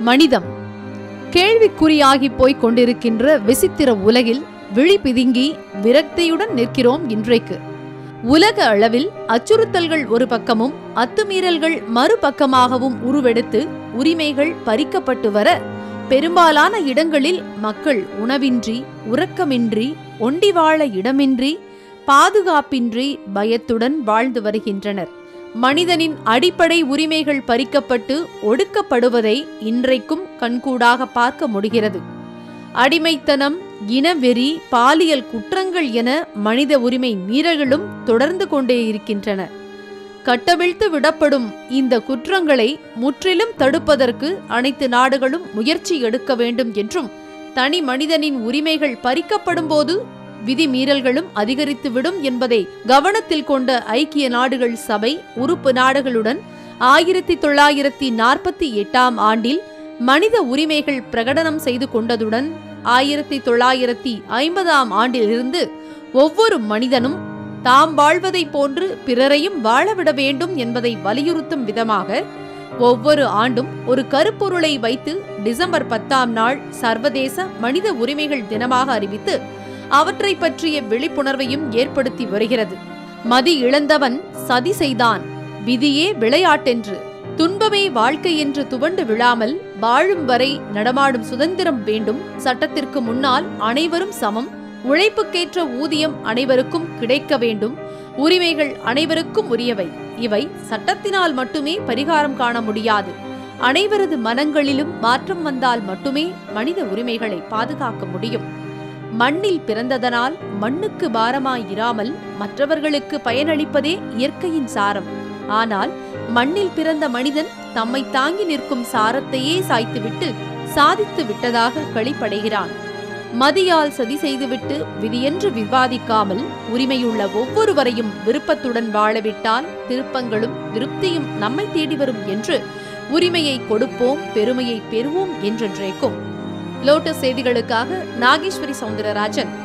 மனிதம் கேள்விக்குறியாகி போய்க் கொண்டிருக்கின்ற விசித்திர உலகில் விழி பிதுங்கி விரக்தியுடன் நிற்கிறோம் இன்றைக்கு உலக அளவில் அச்சுறுத்தல்கள் ஒரு பக்கமும் அத்துமீறல்கள் மறுபக்கமாகவும் உருவெடுத்து உரிமைகள் பறிக்கப்பட்டு வர பெரும்பாலான இடங்களில் மக்கள் உணவின்றி உறக்கமின்றி ஒண்டி வாழ இடமின்றி பாதுகாப்பின்றி பயத்துடன் வாழ்ந்து வருகின்றனர் மனிதனின் அடிப்படை உரிமைகள் பறிக்கப்பட்டு ஒடுக்கப்படுவதை இன்றைக்கும் கண்கூடாக பார்க்க முடிகிறது அடிமைத்தனம் இனவெறி பாலியல் குற்றங்கள் என மனித உரிமை மீறல்களும் தொடர்ந்து கொண்டே இருக்கின்றன கட்டவிழ்த்து விடப்படும் இந்த குற்றங்களை முற்றிலும் தடுப்பதற்கு அனைத்து நாடுகளும் முயற்சி எடுக்க வேண்டும் என்றும் தனி மனிதனின் உரிமைகள் பறிக்கப்படும் போது விதிமீறல்களும் அதிகரித்துவிடும் என்பதை கவனத்தில் கொண்ட ஐக்கிய நாடுகள் சபை உறுப்பு நாடுகளுடன் ஆயிரத்தி தொள்ளாயிரத்தி நாற்பத்தி எட்டாம் ஆண்டில் மனித உரிமைகள் பிரகடனம் செய்து கொண்டதுடன் ஆயிரத்தி தொள்ளாயிரத்தி ஐம்பதாம் ஆண்டிலிருந்து ஒவ்வொரு மனிதனும் தாம் வாழ்வதைப் போன்று பிறரையும் வாழவிட வேண்டும் என்பதை வலியுறுத்தும் விதமாக ஒவ்வொரு ஆண்டும் ஒரு கருப்பொருளை வைத்து டிசம்பர் பத்தாம் நாள் சர்வதேச மனித உரிமைகள் தினமாக அறிவித்து அவற்றை பற்றிய விழிப்புணர்வையும் ஏற்படுத்தி வருகிறது மதி இழந்தவன் சதி செய்தான் விதியே விளையாட்டென்று துன்பமே வாழ்க்கை என்று துவண்டு விழாமல் வாழும் வரை நடமாடும் சுதந்திரம் வேண்டும் சட்டத்திற்கு முன்னால் அனைவரும் சமம் உழைப்புக்கேற்ற ஊதியம் அனைவருக்கும் கிடைக்க வேண்டும் உரிமைகள் அனைவருக்கும் உரியவை இவை சட்டத்தினால் மட்டுமே பரிகாரம் காண முடியாது அனைவரது மனங்களிலும் மாற்றம் வந்தால் மட்டுமே மனித உரிமைகளை பாதுகாக்க முடியும் மண்ணில் பிறந்ததனால் மண்ணுக்கு பாரமாயிராமல் மற்றவர்களுக்கு பயனளிப்பதே இயற்கையின் சாரம் ஆனால் மண்ணில் பிறந்த மனிதன் தம்மை தாங்கி நிற்கும் சாரத்தையே சாய்த்துவிட்டு சாதித்து விட்டதாக களிப்படைகிறான் மதியால் சதி செய்துவிட்டு விதியென்று விவாதிக்காமல் உரிமையுள்ள ஒவ்வொருவரையும் விருப்பத்துடன் வாழவிட்டால் திருப்பங்களும் திருப்தியும் நம்மை தேடி வரும் என்று உரிமையை கொடுப்போம் பெருமையை பெறுவோம் என்றென்றைக்கும் லோட்டஸ் செய்திகளுக்காக நாகேஸ்வரி சவுந்தரராஜன்